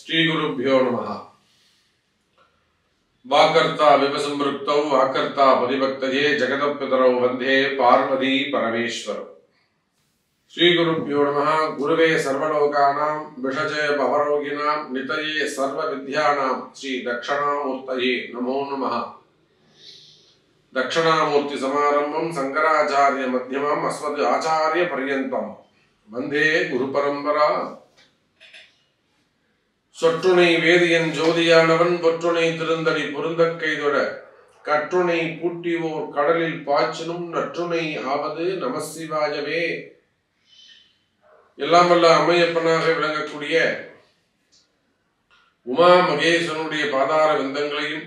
श्रीगुरुभ्यो नमः वाकर्ता विवसंवृक्तौ वाकर्ता परिभक्तये जगदपितरौ वन्दे पार्वती परमेश्वरौ श्रीगुरुभ्यो नमः गुरुवे सर्वलोकानां विषजे भवरोगिणां नितये सर्वविद्यानां श्रीदक्षिणामूर्तये नमो नमः दक्षिणामूर्तिसमारम्भं शङ्कराचार्यमध्यमम् अस्मद् आचार्यपर्यन्तं वन्दे गुरुपरम्परा சொற்றுணை வேதியன் ஜோதியானவன் பொற்றுணை திருந்தடி பொருந்தக் கைதொட கற்றுணை பூட்டிவோர் கடலில் பாய்ச்சினும் நற்றுணை ஆவது நமசிவாயவே எல்லாம் வல்ல அம்மையப்பனாக விளங்கக்கூடிய உமா மகேசனுடைய பாதார விந்தங்களையும்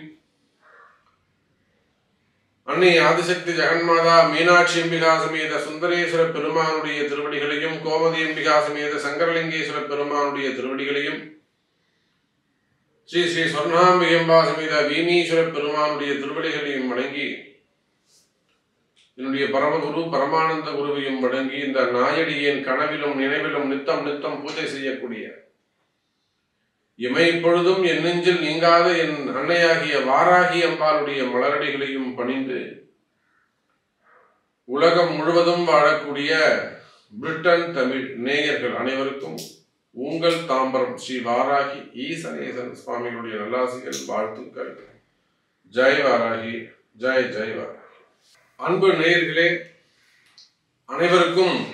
அன்னை ஆதிசக்தி ஜெகன்மாதா மீனாட்சி அம்பிகா சமேத சுந்தரேஸ்வர பெருமானுடைய திருவடிகளையும் கோமதி அம்பிகா சமேத சங்கரலிங்கேஸ்வர பெருமானுடைய திருவடிகளையும் ஸ்ரீ ஸ்ரீ சொர்ணாம்பிகம்பா சமேத வீணீஸ்வர பெருமானுடைய திருவடிகளையும் வணங்கி என்னுடைய பரமகுரு பரமானந்த குருவையும் வணங்கி இந்த நாயடியின் கனவிலும் நினைவிலும் நித்தம் நித்தம் பூஜை செய்யக்கூடிய இமை பொழுதும் என் நெஞ்சில் நீங்காத என் அன்னையாகிய வாராகி அம்பாளுடைய மலரடிகளையும் பணிந்து உலகம் முழுவதும் வாழக்கூடிய பிரிட்டன் தமிழ் நேயர்கள் அனைவருக்கும் உங்கள் தாம்பரம் ஸ்ரீ வாராகி ஈசனேசன் சுவாமிகளுடைய நல்லாசிகள் வாழ்த்துக்கள் ஜெய் வாராகி ஜெய் ஜெய் வாராகி அன்பு நேயர்களே அனைவருக்கும்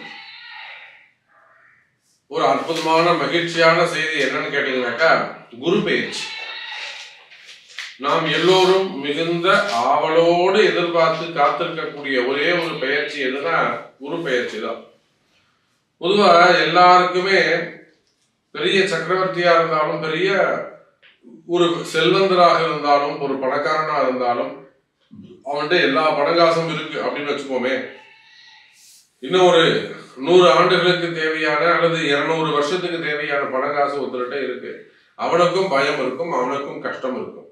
ஒரு அற்புதமான மகிழ்ச்சியான செய்தி என்னன்னு கேட்டீங்கன்னாக்கா குரு பயிற்சி நாம் எல்லோரும் மிகுந்த ஆவலோடு எதிர்பார்த்து காத்திருக்கக்கூடிய ஒரே ஒரு பயிற்சி எதுனா குரு பயிற்சி தான் பொதுவா எல்லாருக்குமே பெரிய சக்கரவர்த்தியா இருந்தாலும் பெரிய ஒரு செல்வந்தராக இருந்தாலும் ஒரு பணக்காரனா இருந்தாலும் அவன்கிட்ட எல்லா பணங்காசும் இருக்கு அப்படின்னு வச்சுப்போமே இன்னும் ஒரு நூறு ஆண்டுகளுக்கு தேவையான அல்லது இருநூறு வருஷத்துக்கு தேவையான பணங்காசு ஒருத்தர்கிட்ட இருக்கு அவனுக்கும் பயம் இருக்கும் அவனுக்கும் கஷ்டம் இருக்கும்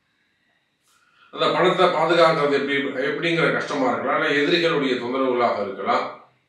அந்த பணத்தை பாதுகாக்கிறது எப்படி எப்படிங்கிற கஷ்டமா இருக்கலாம் அல்ல எதிரிகளுடைய தொந்தரவுகளாக இருக்கலாம்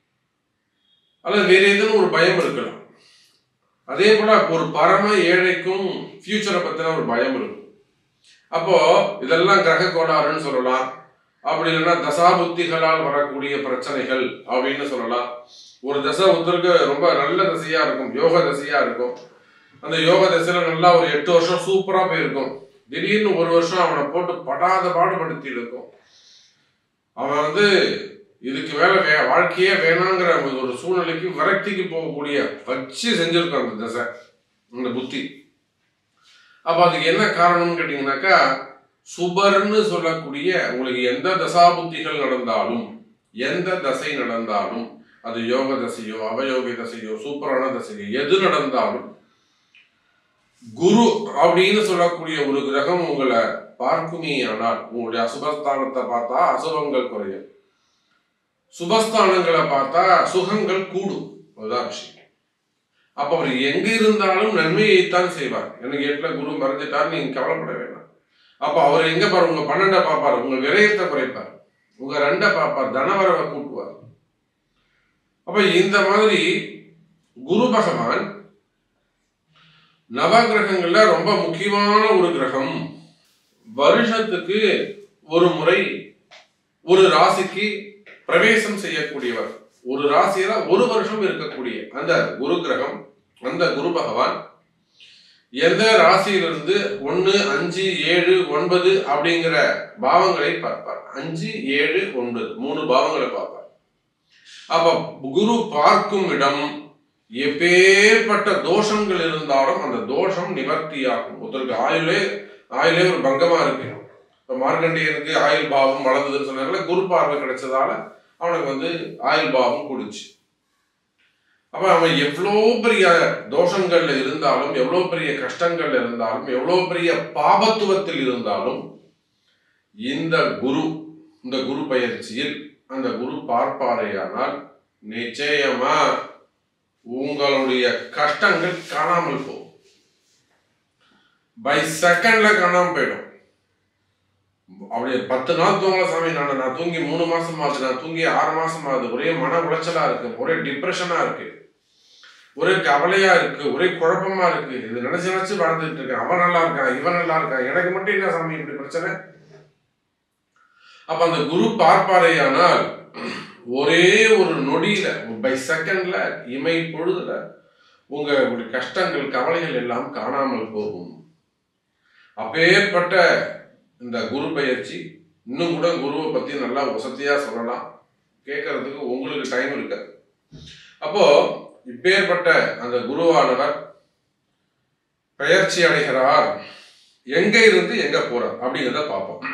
அல்லது வேற ஏதேனும் ஒரு பயம் இருக்கலாம் அதே போல ஒரு பரம ஏழைக்கும் ஃபியூச்சரை பத்தின ஒரு பயம் இருக்கும் அப்போ இதெல்லாம் கிரக கோளாறுன்னு சொல்லலாம் அப்படி இல்லைன்னா தசாபுத்திகளால் வரக்கூடிய பிரச்சனைகள் அப்படின்னு சொல்லலாம் ஒரு தசை ஒருத்தருக்கு ரொம்ப நல்ல தசையா இருக்கும் யோக தசையா இருக்கும் அந்த யோக தசையில நல்லா ஒரு எட்டு வருஷம் சூப்பரா போயிருக்கும் திடீர்னு ஒரு வருஷம் அவனை போட்டு படாத பாடுபடுத்தி இருக்கும் அவன் வந்து இதுக்கு மேல வே வாழ்க்கையே வேணாங்கிற ஒரு சூழ்நிலைக்கு விரக்திக்கு போகக்கூடிய வச்சு செஞ்சிருக்கும் அந்த தசை அந்த புத்தி அப்ப அதுக்கு என்ன காரணம்னு கேட்டீங்கன்னாக்கா சுபர்னு சொல்லக்கூடிய உங்களுக்கு எந்த தசாபுத்திகள் நடந்தாலும் எந்த தசை நடந்தாலும் அது யோக தசையோ அவயோக தசையோ சூப்பரான தசையோ எது நடந்தாலும் குரு அப்படின்னு சொல்லக்கூடிய ஒரு கிரகம் உங்களை பார்க்குமே ஆனால் உங்களுடைய அசுபஸ்தானத்தை பார்த்தா அசுபங்கள் குறையும் சுபஸ்தானங்களை பார்த்தா சுகங்கள் கூடும் அதுதான் விஷயம் அப்ப அவர் எங்க இருந்தாலும் நன்மையைத்தான் செய்வார் எனக்கு எட்டுல குரு மறைஞ்சிட்டார் நீங்க கவலைப்பட வேண்டாம் அப்ப அவர் எங்க பாரு உங்க பன்னெண்டை பார்ப்பார் உங்க விரயத்தை குறைப்பார் உங்க ரெண்டை பார்ப்பார் தனவரவை கூட்டுவார் அப்ப இந்த மாதிரி குரு பகவான் நவகிரகங்கள்ல ரொம்ப முக்கியமான ஒரு கிரகம் வருஷத்துக்கு ஒரு முறை ஒரு ராசிக்கு பிரவேசம் செய்யக்கூடியவர் ஒரு ராசியில ஒரு வருஷம் இருக்கக்கூடிய அந்த குரு கிரகம் அந்த குரு பகவான் எந்த ராசியிலிருந்து ஒன்னு அஞ்சு ஏழு ஒன்பது அப்படிங்கிற பாவங்களை பார்ப்பார் அஞ்சு ஏழு ஒன்பது மூணு பாவங்களை பார்ப்பார் அப்ப குரு பார்க்கும் இடம் எப்பேற்பட்ட தோஷங்கள் இருந்தாலும் அந்த தோஷம் நிவர்த்தியாகும் ஒருத்தருக்கு ஆயுளே ஆயுளே ஒரு பங்கமா இருக்கு இப்ப மார்க்கண்டேயனுக்கு ஆயுள் பாவம் வளர்ந்ததுன்னு சொன்னாங்களே குரு பார்வை கிடைச்சதால அவனுக்கு வந்து ஆயுள் பாவம் கூடுச்சு அப்ப அவன் எவ்வளோ பெரிய தோஷங்கள்ல இருந்தாலும் எவ்வளோ பெரிய கஷ்டங்கள்ல இருந்தாலும் எவ்வளோ பெரிய பாபத்துவத்தில் இருந்தாலும் இந்த குரு இந்த குரு பயிற்சியில் அந்த குரு பார்ப்பாரையானால் நிச்சயமா உங்களுடைய கஷ்டங்கள் காணாமல் போகும் பை செகண்ட்ல காணாம போயிடும் அப்படியே பத்து நாள் தூங்கல சாமி நான் நான் தூங்கி மூணு மாசம் ஆகுது நான் தூங்கி ஆறு மாசம் ஆகுது ஒரே மன உளைச்சலா இருக்கு ஒரே டிப்ரெஷனா இருக்கு ஒரே கவலையா இருக்கு ஒரே குழப்பமா இருக்கு இது நினைச்சு நினைச்சு வாழ்ந்துட்டு இருக்கேன் அவன் நல்லா இருக்கான் இவன் நல்லா இருக்கான் எனக்கு மட்டும் என்ன சாமி இப்படி பிரச்சனை அப்ப அந்த குரு பார்ப்பாரேயானால் ஒரே ஒரு நொடியில பை செகண்ட்ல இமை பொழுதுல உங்க உங்களுடைய கஷ்டங்கள் கவலைகள் எல்லாம் காணாமல் போகும் அப்பேற்பட்ட இந்த குரு பயிற்சி இன்னும் கூட குருவை பத்தி நல்லா வசதியா சொல்லலாம் கேட்கறதுக்கு உங்களுக்கு டைம் இருக்காது அப்போ இப்பேற்பட்ட அந்த குருவானவர் பெயர்ச்சி அடைகிறார் எங்க இருந்து எங்க போறார் அப்படிங்கிறத பார்ப்போம்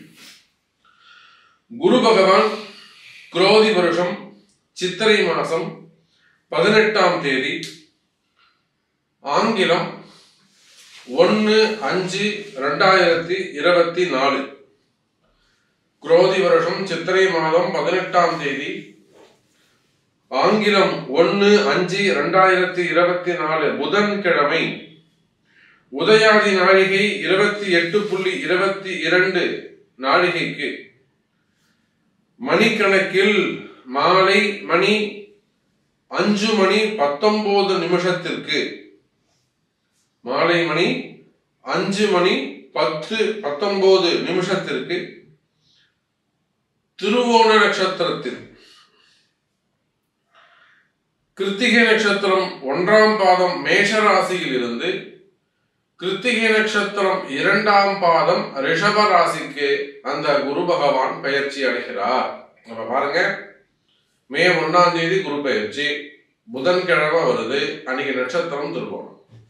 குரு பகவான் குரோதி வருஷம் சித்திரை மாசம் பதினெட்டாம் தேதி ஆங்கிலம் ஒன்று அஞ்சு ரெண்டாயிரத்தி இருபத்தி நாலு குரோதி வருஷம் சித்திரை மாதம் பதினெட்டாம் தேதி ஆங்கிலம் ஒன்று அஞ்சு ரெண்டாயிரத்தி இருபத்தி நாலு புதன்கிழமை உதயாதி நாழிகை இருபத்தி எட்டு புள்ளி இருபத்தி இரண்டு நாழிகைக்கு மணிக்கணக்கில் மாலை மணி அஞ்சு மணி பத்தொன்பது நிமிஷத்திற்கு மாலை மணி அஞ்சு மணி பத்து பத்தொன்பது நிமிஷத்திற்கு திருவோண நட்சத்திரத்தில் கிருத்திகை நட்சத்திரம் ஒன்றாம் பாதம் மேஷ ராசியில் இருந்து கிருத்திகை நட்சத்திரம் இரண்டாம் பாதம் ரிஷப ராசிக்கு அந்த குரு பகவான் பயிற்சி அடைகிறார் அப்ப பாருங்க மே ஒன்னாம் தேதி குரு பயிற்சி புதன்கிழமை வருது அன்னைக்கு நட்சத்திரம் திருவோணம்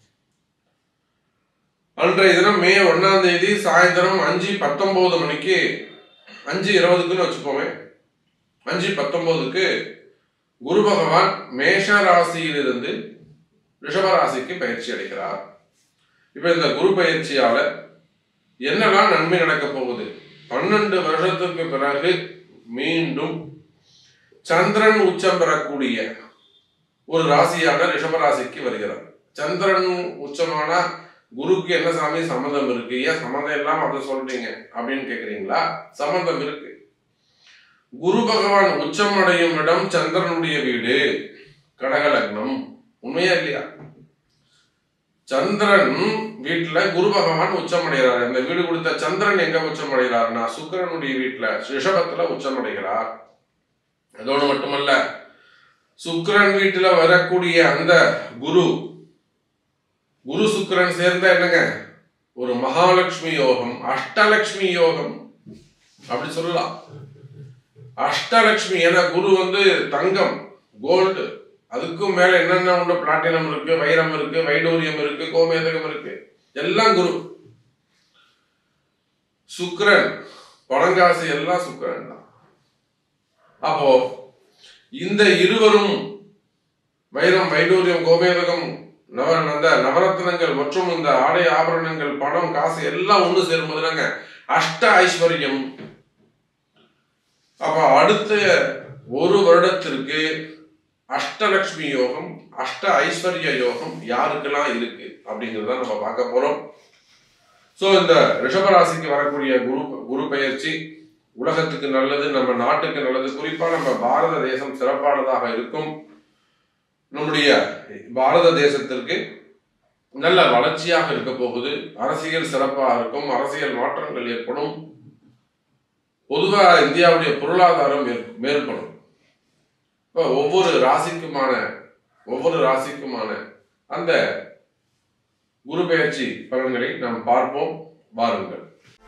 அன்றைய தினம் மே ஒன்னாம் தேதி சாயந்தரம் அஞ்சு பத்தொன்பது மணிக்கு அஞ்சு இருபதுக்குன்னு வச்சுக்கோமே அஞ்சு பத்தொன்பதுக்கு குரு பகவான் மேஷ ராசியிலிருந்து ரிஷப ராசிக்கு பயிற்சி அடைகிறார் இப்ப இந்த குரு பயிற்சியால என்னெல்லாம் நன்மை நடக்க போகுது பன்னெண்டு வருஷத்துக்கு பிறகு மீண்டும் சந்திரன் உச்சம் பெறக்கூடிய ஒரு ராசியான ரிஷப ராசிக்கு வருகிறார் சந்திரன் உச்சமானா குருக்கு என்ன சாமி சம்மந்தம் இருக்கு ஏன் சம்மந்தம் இல்லாம அதை சொல்றீங்க அப்படின்னு கேக்குறீங்களா சம்மந்தம் இருக்கு குரு பகவான் உச்சம் அடையும் இடம் சந்திரனுடைய வீடு கடக லக்னம் உண்மையா இல்லையா சந்திரன் வீட்டுல குரு பகவான் உச்சம் அடைகிறார் அந்த வீடு கொடுத்த சந்திரன் எங்க உச்சம் அடைகிறார்னா சுக்கிரனுடைய வீட்டுல ரிஷபத்துல உச்சம் அடைகிறார் அதோடு மட்டுமல்ல சுக்கிரன் வீட்டுல வரக்கூடிய அந்த குரு குரு சுக்கிரன் சேர்ந்த என்னங்க ஒரு மகாலட்சுமி யோகம் அஷ்டலட்சுமி யோகம் அப்படி சொல்லலாம் அஷ்டலட்சுமி ஏன்னா குரு வந்து தங்கம் கோல்டு அதுக்கும் மேல என்னென்ன உண்டு பிளாட்டினம் இருக்கு வைரம் இருக்கு வைடூரியம் இருக்கு கோமேதகம் இருக்கு எல்லாம் குரு சுக்கிரன் பணங்காசு எல்லாம் சுக்கிரன் தான் அப்போ இந்த இருவரும் வைரம் வைடூரியம் கோமேதகம் நவ அந்த நவரத்னங்கள் மற்றும் இந்த ஆடை ஆபரணங்கள் பணம் காசு எல்லாம் ஒண்ணு சேரும்போதுனாங்க அஷ்ட ஐஸ்வர்யம் அப்ப அடுத்த ஒரு வருடத்திற்கு அஷ்டலட்சுமி யோகம் அஷ்ட ஐஸ்வர்ய யோகம் யாருக்கெல்லாம் இருக்கு அப்படிங்கறத நம்ம பார்க்க போறோம் சோ இந்த ரிஷபராசிக்கு வரக்கூடிய குரு குரு பெயர்ச்சி உலகத்துக்கு நல்லது நம்ம நாட்டுக்கு நல்லது குறிப்பா நம்ம பாரத தேசம் சிறப்பானதாக இருக்கும் நம்முடைய பாரத தேசத்திற்கு நல்ல வளர்ச்சியாக இருக்க போகுது அரசியல் சிறப்பாக இருக்கும் அரசியல் மாற்றங்கள் ஏற்படும் பொதுவா இந்தியாவுடைய பொருளாதாரம் மேற்- மேற்படும் இப்போ ஒவ்வொரு ராசிக்குமான ஒவ்வொரு ராசிக்குமான அந்த குரு பெயர்ச்சி பலன்களை நாம் பார்ப்போம் வாருங்கள்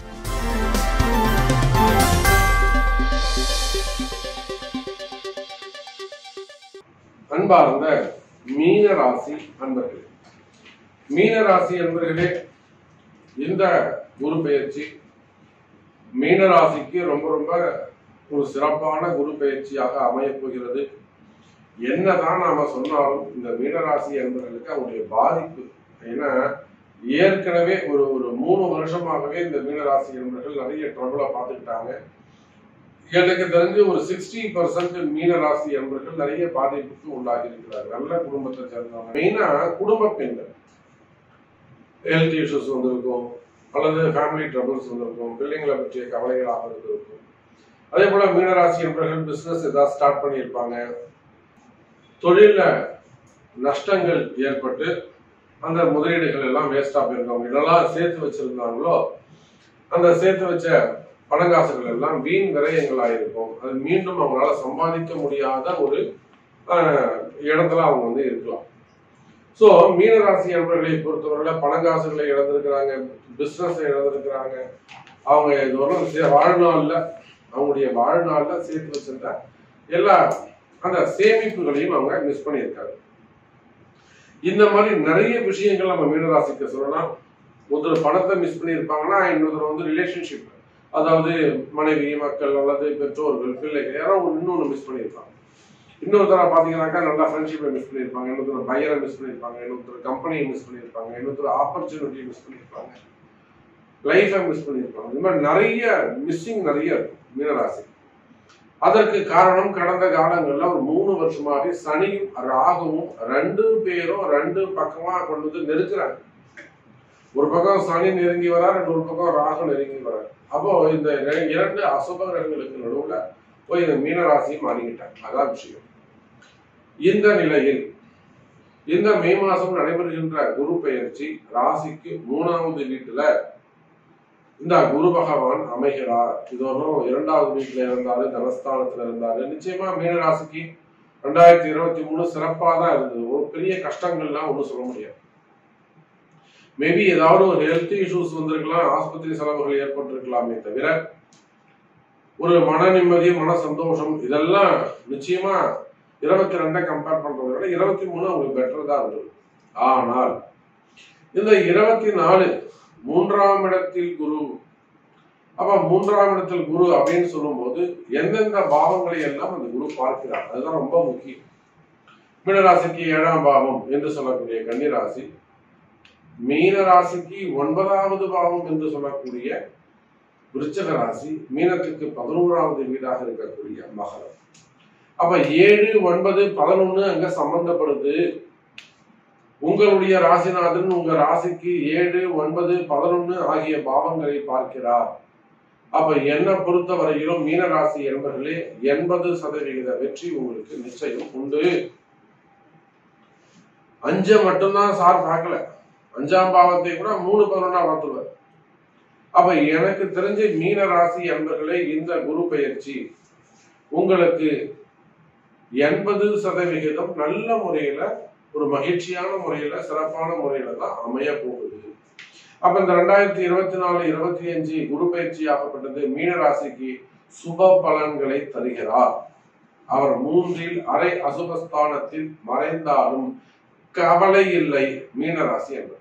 அன்பார்ந்த மீன ராசி அன்பர்களே மீன ராசி அன்பர்களே இந்த குரு பெயர்ச்சி மீன ராசிக்கு ரொம்ப ரொம்ப ஒரு சிறப்பான குரு பெயர்ச்சியாக அமையப் போகிறது என்னதான் நாம சொன்னாலும் இந்த மீனராசி என்பவர்களுக்கு அவருடைய பாதிப்பு ஏன்னா ஏற்கனவே ஒரு ஒரு மூணு வருஷமாகவே இந்த மீனராசி என்பவர்கள் நிறைய ட்ரபிளை பார்த்துக்கிட்டாங்க எனக்கு தெரிஞ்சு ஒரு சிக்ஸ்டி பர்சன்ட் மீனராசி என்பவர்கள் நிறைய பாதிப்புக்கு உள்ளாகி இருக்கிறார் நல்ல குடும்பத்தை சேர்ந்தவங்க மெயினா குடும்ப பெண்கள் ஹெல்த் இஷ்யூஸ் வந்திருக்கும் அல்லது ஃபேமிலி ட்ரபிள்ஸ் வந்திருக்கும் பிள்ளைங்களை பற்றிய கவலைகளாக இருந்திருக்கும் அதே போல மீனராசி என்பவர்கள் பிசினஸ் ஏதாவது ஸ்டார்ட் பண்ணியிருப்பாங்க தொழில்ல நஷ்டங்கள் ஏற்பட்டு அந்த முதலீடுகள் எல்லாம் வேஸ்டா போயிருக்கும் அவங்க இதெல்லாம் சேர்த்து வச்சிருந்தாங்களோ அந்த சேர்த்து வச்ச பணங்காசுகள் எல்லாம் வீண் விரயங்களாயிருக்கும் அது மீண்டும் அவங்களால சம்பாதிக்க முடியாத ஒரு ஆஹ், இடத்துல அவங்க வந்து இருக்கலாம் ஸோ மீனராசி அன்பர்களை பொறுத்தவரையில பணங்காசுகளை இழந்திருக்கிறாங்க பிஸ்னஸ் இழந்திருக்கிறாங்க அவங்க இதுவரை சே- வாழ்நாள்ல அவங்களுடைய வாழ்நாள்ல சேர்த்து வச்சிருந்த எல்லா அந்த சேமிப்புகளையும் அவங்க மிஸ் பண்ணியிருக்காங்க இந்த மாதிரி நிறைய விஷயங்கள் நம்ம மீனராசிக்கு சொல்லலாம் ஒருத்தர் பணத்தை மிஸ் பண்ணியிருப்பாங்கன்னா இன்னொருத்தர் வந்து ரிலேஷன்ஷிப் அதாவது மனைவி மக்கள் அல்லது பெற்றோர்கள் பிள்ளைகள் யாரோ ஒரு இன்னொன்று மிஸ் பண்ணியிருப்பாங்க இன்னொருத்தர பார்த்தீங்கன்னாக்கா நல்லா ஃப்ரெண்ட்ஷிப்பை மிஸ் பண்ணியிருப்பாங்க இன்னொருத்தர் பையரை மிஸ் பண்ணியிருப்பாங்க இன்னொருத்தர் கம்பெனியை மிஸ் பண்ணியிருப்பாங்க இன்னொருத்தர் ஆப்பர்ச்சுனிட்டியை மிஸ் பண்ணியிருப்பாங்க லைஃபை மிஸ் பண்ணியிருப்பாங்க இந்த மாதிரி நிறைய மிஸ்ஸிங் நிறைய இருக்கும் மீனராசி அதற்கு காரணம் கடந்த காலங்கள்ல ஒரு மூணு வருஷமாவே சனியும் ராகுவும் ரெண்டு பேரும் ரெண்டு பக்கமா கொண்டு வந்து நெருக்குறாங்க ஒரு பக்கம் சனி நெருங்கி வரார் இன்னொரு பக்கம் ராகு நெருங்கி வரார் அப்போ இந்த ரெ- இரண்டு அசுப கிரகங்களுக்கு நடுவுல போய் இந்த மீனராசியை மாறிக்கிட்டாங்க அதான் விஷயம் இந்த நிலையில் இந்த மே மாசம் நடைபெறுகின்ற குரு பெயர்ச்சி ராசிக்கு மூணாவது வீட்டுல இந்த குரு பகவான் அமைகிறார் இதோறும் இரண்டாவது வீட்டுல இருந்தாரு தனஸ்தானத்துல இருந்தாரு நிச்சயமா மீனராசிக்கு ரெண்டாயிரத்தி இருபத்தி மூணு சிறப்பா தான் இருந்தது ஒரு பெரிய கஷ்டங்கள்லாம் ஒன்றும் சொல்ல முடியாது மேபி ஏதாவது ஒரு ஹெல்த் இஷ்யூஸ் வந்திருக்கலாம் ஆஸ்பத்திரி செலவுகள் ஏற்பட்டிருக்கலாமே தவிர ஒரு மன நிம்மதி மன சந்தோஷம் இதெல்லாம் நிச்சயமா இருபத்தி ரெண்டை கம்பேர் பண்றதை விட இருபத்தி மூணு அவங்களுக்கு பெட்டர் தான் இருந்தது ஆனால் இந்த இருபத்தி நாலு மூன்றாம் இடத்தில் குரு அப்ப மூன்றாம் இடத்தில் குரு அப்படின்னு சொல்லும்போது எந்தெந்த பாவங்களை எல்லாம் அந்த குரு பார்க்கிறார் அதுதான் ரொம்ப முக்கியம் மீனராசிக்கு ஏழாம் பாவம் என்று சொல்லக்கூடிய கன்னிராசி மீன ராசிக்கு ஒன்பதாவது பாவம் என்று சொல்லக்கூடிய விருச்சக ராசி மீனத்துக்கு பதினோராவது வீடாக இருக்கக்கூடிய மகரம் அப்ப ஏழு ஒன்பது பதினொன்னு அங்க சம்பந்தப்படுது உங்களுடைய ராசிநாதன் உங்க ராசிக்கு ஏழு ஒன்பது பதினொன்னு ஆகிய பாவங்களை பார்க்கிறார் அப்ப என்னை பொறுத்த வரையிலும் மீன ராசி என்பர்களே எண்பது சதவிகித வெற்றி உங்களுக்கு நிச்சயம் உண்டு அஞ்ச மட்டும்தான் சார் பார்க்கல அஞ்சாம் பாவத்தை கூட மூணு பதினொன்னா பார்த்துருவார் அப்ப எனக்கு தெரிஞ்ச மீன ராசி என்பர்களே இந்த குரு பெயர்ச்சி உங்களுக்கு எண்பது சதவிகிதம் நல்ல முறையில ஒரு மகிழ்ச்சியான முறையில சிறப்பான முறையில தான் அமைய போகுது அப்ப இந்த ரெண்டாயிரத்தி இருபத்தி நாலு இருபத்தி அஞ்சு குரு பயிற்சி ஆகப்பட்டது மீன ராசிக்கு சுப பலன்களை தருகிறார் அவர் மூன்றில் அரை அசுபஸ்தானத்தில் மறைந்தாலும் கவலை இல்லை மீனராசி என்பது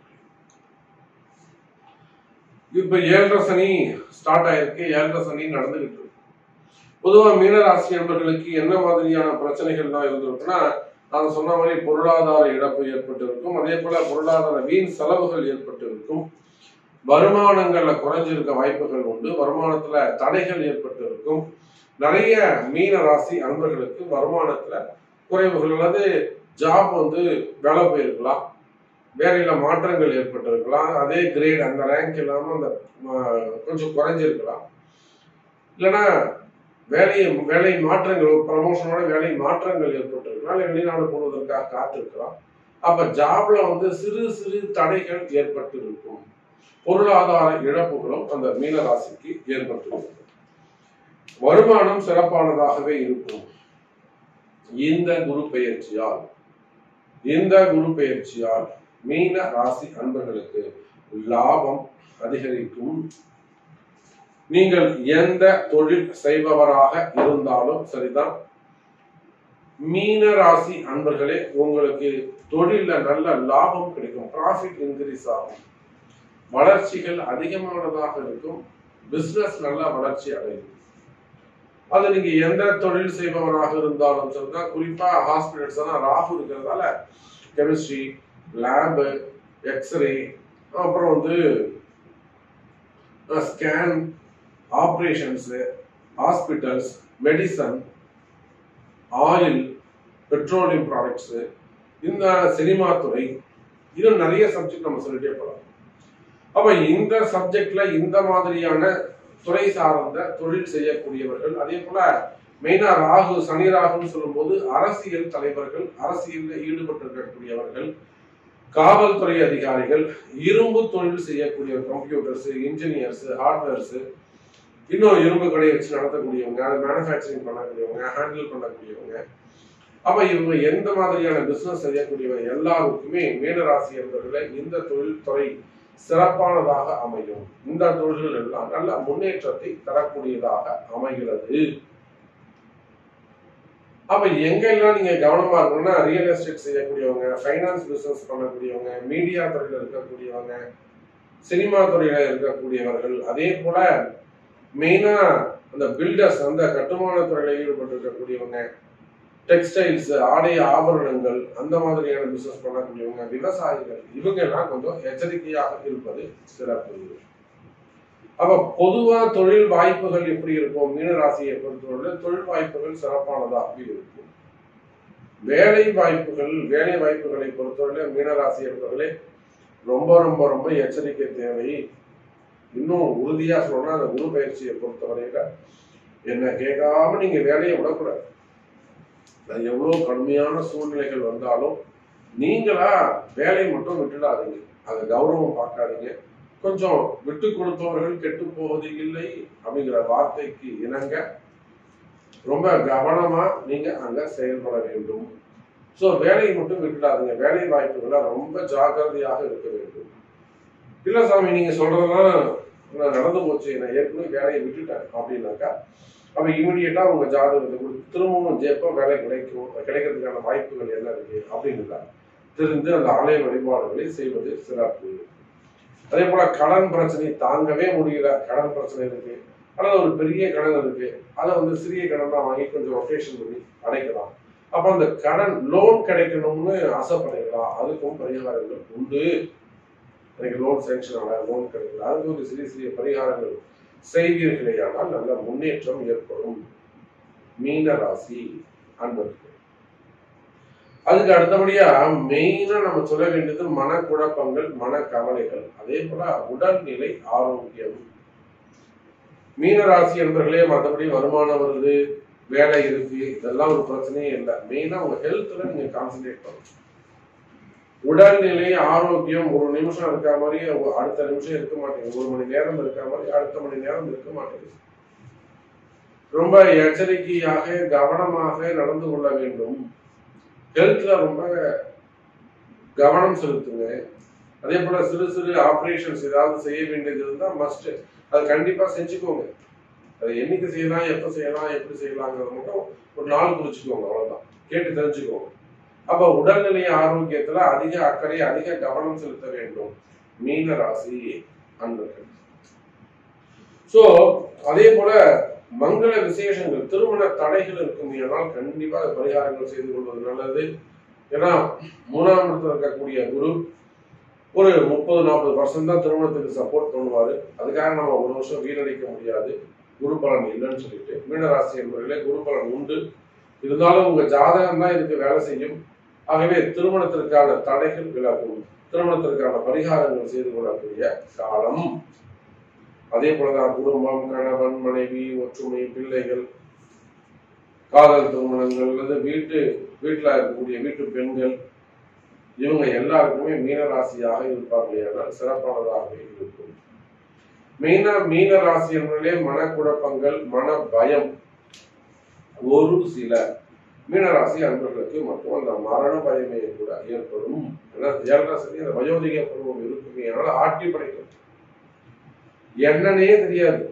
இப்ப ஏழரை சனி ஸ்டார்ட் ஆயிருக்கு ஏழரை சனி நடந்துகிட்டு இருக்கு பொதுவா மீனராசி என்பவர்களுக்கு என்ன மாதிரியான பிரச்சனைகள்லாம் இருந்திருக்குன்னா நான் சொன்ன மாதிரி பொருளாதார இழப்பு ஏற்பட்டிருக்கும் அதே போல பொருளாதார வீண் செலவுகள் ஏற்பட்டிருக்கும் வருமானங்கள்ல குறைஞ்சிருக்க வாய்ப்புகள் உண்டு வருமானத்துல தடைகள் ஏற்பட்டிருக்கும் நிறைய மீன ராசி அன்பர்களுக்கு வருமானத்துல குறைவுகள் அல்லது ஜாப் வந்து வேலை போயிருக்கலாம் வேலையில மாற்றங்கள் ஏற்பட்டிருக்கலாம் அதே கிரேட் அந்த ரேங்க் இல்லாம அந்த ஆஹ், கொஞ்சம் குறைஞ்சிருக்கலாம் இல்லைன்னா வேலை வேலை மாற்றங்கள் ப்ரமோஷனோட வேலை மாற்றங்கள் ஏற்பட்டிருக்கலாம் இல்லை வெளிநாடு போவதற்காக காத்திருக்கலாம் அப்ப ஜாப்ல வந்து சிறு சிறு தடைகள் ஏற்பட்டு இருக்கும் பொருளாதார இழப்புகளும் அந்த மீனராசிக்கு ஏற்பட்டிருக்கும் வருமானம் சிறப்பானதாகவே இருக்கும் இந்த குரு பெயர்ச்சியால் இந்த குரு பெயர்ச்சியால் மீன ராசி அன்பர்களுக்கு லாபம் அதிகரிக்கும் நீங்கள் எந்த தொழில் செய்பவராக இருந்தாலும் சரிதான் மீன ராசி அன்பர்களே உங்களுக்கு தொழில்ல நல்ல லாபம் கிடைக்கும் ப்ராஃபிட் இன்க்ரீஸ் ஆகும் வளர்ச்சிகள் அதிகமானதாக இருக்கும் பிசினஸ் நல்ல வளர்ச்சி அடையும் அது நீங்க எந்த தொழில் செய்பவராக இருந்தாலும் சரிதான் குறிப்பா ஹாஸ்பிட்டல்ஸ் எல்லாம் ராகு இருக்கிறதால கெமிஸ்ட்ரி லேபு எக்ஸ்ரே அப்புறம் வந்து scan operations hospitals medicine oil petroleum products இந்த சினிமா துறை இன்னும் நிறைய சப்ஜெக்ட் நம்ம சொல்லிட்டே போகலாம் அப்ப இந்த சப்ஜெக்ட்ல இந்த மாதிரியான துறை சார்ந்த தொழில் செய்யக்கூடியவர்கள் அதே போல மெயினா ராகு சனி ராகுன்னு சொல்லும்போது அரசியல் தலைவர்கள் அரசியலில் ஈடுபட்டிருக்கக்கூடியவர்கள் காவல்துறை அதிகாரிகள் இரும்பு தொழில் செய்யக்கூடிய கம்ப்யூட்டர்ஸ் இன்ஜினியர்ஸ் ஹார்ட்வேர்ஸ் இன்னும் இரும்பு கடையை வச்சு நடத்தக்கூடியவங்க அதை மேனுஃபேக்சரிங் பண்ணக்கூடியவங்க ஹேண்டில் பண்ணக்கூடியவங்க அப்ப இவங்க எந்த மாதிரியான பிசினஸ் செய்யக்கூடியவங்க எல்லாருக்குமே மீனராசி என்பவர்களை இந்த தொழில்துறை சிறப்பானதாக அமையும் இந்த தொழில்கள் எல்லாம் நல்ல முன்னேற்றத்தை தரக்கூடியதாக அமைகிறது அப்ப எங்கெல்லாம் நீங்க கவனமா இருக்கணும்னா ரியல் எஸ்டேட் செய்யக்கூடியவங்க ஃபைனான்ஸ் பிசினஸ் பண்ணக்கூடியவங்க மீடியா துறையில இருக்கக்கூடியவங்க சினிமா துறையில இருக்கக்கூடியவர்கள் அதே போல மெயினா அந்த பில்டர்ஸ் அந்த கட்டுமான துறையில ஈடுபட்டு இருக்கக்கூடியவங்க டெக்ஸ்டைல்ஸ் ஆடை ஆபரணங்கள் அந்த மாதிரியான பிசினஸ் பண்ணக்கூடியவங்க விவசாயிகள் இவங்க எல்லாம் கொஞ்சம் எச்சரிக்கையாக இருப்பது சிறப்பு அப்ப பொதுவா தொழில் வாய்ப்புகள் எப்படி இருக்கும் மீனராசியை பொறுத்தவரை தொழில் வாய்ப்புகள் சிறப்பானதாக இருக்கும் வேலை வாய்ப்புகள் வேலை வாய்ப்புகளை பொறுத்தவரை மீனராசி என்பவர்களே ரொம்ப ரொம்ப ரொம்ப எச்சரிக்கை தேவை இன்னும் உறுதியா சொல்லணும்னா அந்த குரு பயிற்சியை பொறுத்தவரையில என்ன கேட்காம நீங்க வேலையை விடக்கூடாது அது எவ்வளவு கடுமையான சூழ்நிலைகள் வந்தாலும் நீங்களா வேலையை மட்டும் விட்டுடாதீங்க அதை கௌரவம் பார்க்காதீங்க கொஞ்சம் விட்டு கொடுத்தவர்கள் கெட்டு போவது இல்லை அப்படிங்கிற வார்த்தைக்கு இணங்க ரொம்ப கவனமா நீங்க அங்க செயல்பட வேண்டும் ஸோ வேலையை மட்டும் விட்டுடாதீங்க வேலை வாய்ப்புகளை ரொம்ப ஜாக்கிரதையாக இருக்க வேண்டும் இல்ல சாமி நீங்க சொல்றதெல்லாம் நான் நடந்து போச்சு நான் ஏற்கனவே வேலையை விட்டுட்டேன் அப்படின்னாக்கா அப்ப இமீடியட்டா உங்க ஜாதகத்தை கொடுத்து திரும்பவும் எப்போ வேலை கிடைக்கும் கிடைக்கிறதுக்கான வாய்ப்புகள் என்ன இருக்கு அப்படிங்கிறத தெரிந்து அந்த ஆலய வழிபாடுகளை செய்வது சிறப்பு அதே போல கடன் பிரச்சனை தாங்கவே முடியல கடன் பிரச்சனை இருக்கு அல்லது ஒரு பெரிய கடன் இருக்கு அதை வந்து சிறிய கடன் தான் வாங்கி கொஞ்சம் ரொட்டேஷன் பண்ணி அடைக்கலாம் அப்ப அந்த கடன் லோன் கிடைக்கணும்னு ஆசைப்படுறீங்களா அதுக்கும் பரிகாரங்கள் உண்டு எனக்கு லோன் சேங்ஷன் ஆகல லோன் கிடைக்கல அதுக்கு ஒரு சிறிய சிறிய பரிகாரங்கள் செய்வீர்களேயானால் நல்ல முன்னேற்றம் ஏற்படும் மீன ராசி அன்பர்கள் அதுக்கு அடுத்தபடியா மெயினா நம்ம சொல்ல வேண்டியது மனக்குழப்பங்கள் மனக்கவலைகள் அதே போல உடல்நிலை ஆரோக்கியம் மீன ராசி என்பர்களே மற்றபடி வருமானம் வருது வேலை இருக்கு இதெல்லாம் ஒரு பிரச்சனையே இல்லை மெயினா உங்க ஹெல்த்ல நீங்க கான்சென்ட்ரேட் பண்ணணும் உடல்நிலை ஆரோக்கியம் ஒரு நிமிஷம் இருக்க மாதிரி அடுத்த நிமிஷம் இருக்க மாட்டேங்குது ஒரு மணி நேரம் இருக்க மாதிரி அடுத்த மணி நேரம் இருக்க மாட்டேங்குது ரொம்ப எச்சரிக்கையாக கவனமாக நடந்து கொள்ள வேண்டும் ஹெல்த்ல ரொம்ப கவனம் செலுத்துங்க அதே போல சிறு சிறு ஆப்ரேஷன்ஸ் ஏதாவது செய்ய வேண்டியது இருந்தா மஸ்ட் அது கண்டிப்பா செஞ்சுக்கோங்க அது என்னைக்கு செய்யலாம் எப்ப செய்யலாம் எப்படி செய்யலாங்கிறது மட்டும் ஒரு நாள் குறிச்சுக்கோங்க அவ்வளவுதான் கேட்டு தெரிஞ்சுக்கோங்க அப்ப உடல்நிலை ஆரோக்கியத்துல அதிக அக்கறை அதிக கவனம் செலுத்த வேண்டும் மீன ராசி அன்பர்கள் சோ அதே போல மங்கள விசேஷங்கள் திருமண தடைகள் இருக்கும் ஆனால் கண்டிப்பா அது பரிகாரங்கள் செய்து கொள்வது நல்லது ஏன்னா மூணாம் இடத்துல இருக்கக்கூடிய குரு ஒரு முப்பது நாற்பது பர்சன்ட் தான் திருமணத்துக்கு சப்போர்ட் பண்ணுவாரு அதுக்காக நம்ம ஒரு வருஷம் வீணடிக்க முடியாது குரு பலன் இல்லைன்னு சொல்லிட்டு மீனராசி என்பவர்களே குரு பலன் உண்டு இருந்தாலும் உங்க ஜாதகம் தான் இதுக்கு வேலை செய்யும் ஆகவே திருமணத்திற்கான தடைகள் விலகும் திருமணத்திற்கான பரிகாரங்கள் செய்து கொள்ளக்கூடிய காலம் அதே போலதான் குடும்பம் கணவன் மனைவி ஒற்றுமை பிள்ளைகள் காதல் திருமணங்கள் அல்லது வீட்டு வீட்டுல இருக்கக்கூடிய வீட்டு பெண்கள் இவங்க எல்லாருக்குமே மீனராசியாக இருப்பார்கள் ஆனால் சிறப்பானதாக இருக்கும் மெயினா மீன ராசி என்பதிலே மனக்குழப்பங்கள் மன பயம் ஒரு சில மீனராசி அன்பர்களுக்கு மட்டும் அந்த மரண பயமே கூட ஏற்படும் ஏன்னா ஏழரை சனி அந்த வயோதிக பருவம் இருக்குமே அதனால ஆட்டி படைக்கும் என்னன்னே தெரியாது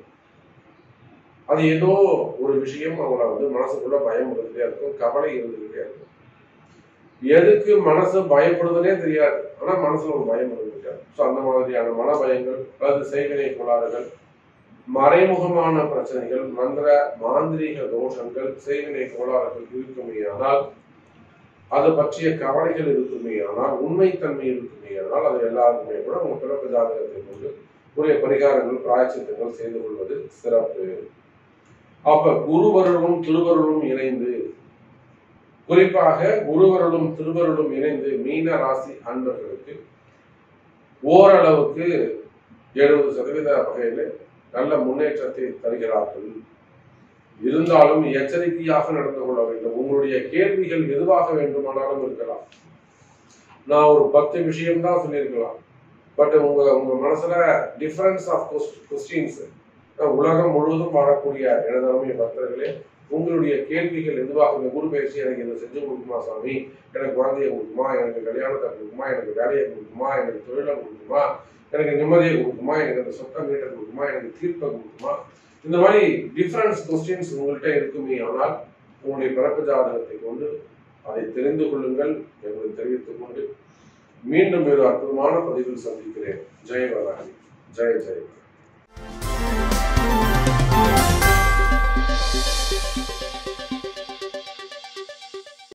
அது ஏதோ ஒரு விஷயம் அவங்கள வந்து மனசுக்குள்ள பயம் இருந்துகிட்டே இருக்கும் கவலை இருந்துகிட்டே இருக்கும் எதுக்கு மனசு பயப்படுதுன்னே தெரியாது ஆனா மனசுல ஒரு பயம் இருந்துகிட்டே ஸோ அந்த மாதிரியான மன பயங்கள் அல்லது செய்வினை கோளாறுகள் மறைமுகமான பிரச்சனைகள் மந்திர மாந்திரீக தோஷங்கள் செய்வினை கோளாறுகள் இருக்குமே ஆனால் அது பற்றிய கவலைகள் இருக்குமே ஆனால் உண்மைத்தன்மை இருக்குமே ஆனால் அது எல்லாருக்குமே கூட உங்க பிறப்பு ஜாதகத்தை கொண்டு உரிய பரிகாரங்கள் பிராயச்சித்தங்கள் செய்து கொள்வது சிறப்பு அப்ப குருவருளும் திருவருளும் இணைந்து குறிப்பாக குருவருளும் திருவருளும் இணைந்து மீன ராசி அன்பர்களுக்கு ஓரளவுக்கு எழுபது சதவீத வகையில் நல்ல முன்னேற்றத்தை தருகிறார்கள் இருந்தாலும் எச்சரிக்கையாக நடந்து கொள்ள வேண்டும் உங்களுடைய கேள்விகள் எதுவாக வேண்டுமானாலும் இருக்கலாம் நான் ஒரு பத்து விஷயம் தான் சொல்லியிருக்கலாம் பட் உங்க உங்க மனசுல டிஃபரன்ஸ் ஆஃப் கொஸ்டின்ஸ் உலகம் முழுவதும் வாழக்கூடிய எனதரமைய பக்தர்களே உங்களுடைய கேள்விகள் எதுவாக இந்த குரு பயிற்சி எனக்கு இதை செஞ்சு கொடுக்குமா சாமி எனக்கு குழந்தைய கொடுக்குமா எனக்கு கல்யாணத்தை கொடுக்குமா எனக்கு வேலையை கொடுக்குமா எனக்கு தொழிலை கொடுக்குமா எனக்கு நிம்மதியை கொடுக்குமா எனக்கு அந்த சொத்தை மீட்டை கொடுக்குமா எனக்கு தீர்ப்பை கொடுக்குமா இந்த மாதிரி டிஃபரன்ஸ் கொஸ்டின்ஸ் உங்கள்கிட்ட இருக்குமே ஆனால் உங்களுடைய பிறப்பு ஜாதகத்தை கொண்டு அதை தெரிந்து கொள்ளுங்கள் என்பதை தெரிவித்துக் கொண்டு மீண்டும் ஒரு அற்புதமான பதிவில் சந்திக்கிறேன் ஜெய் வராகி ஜெய் ஜெய் வராகி.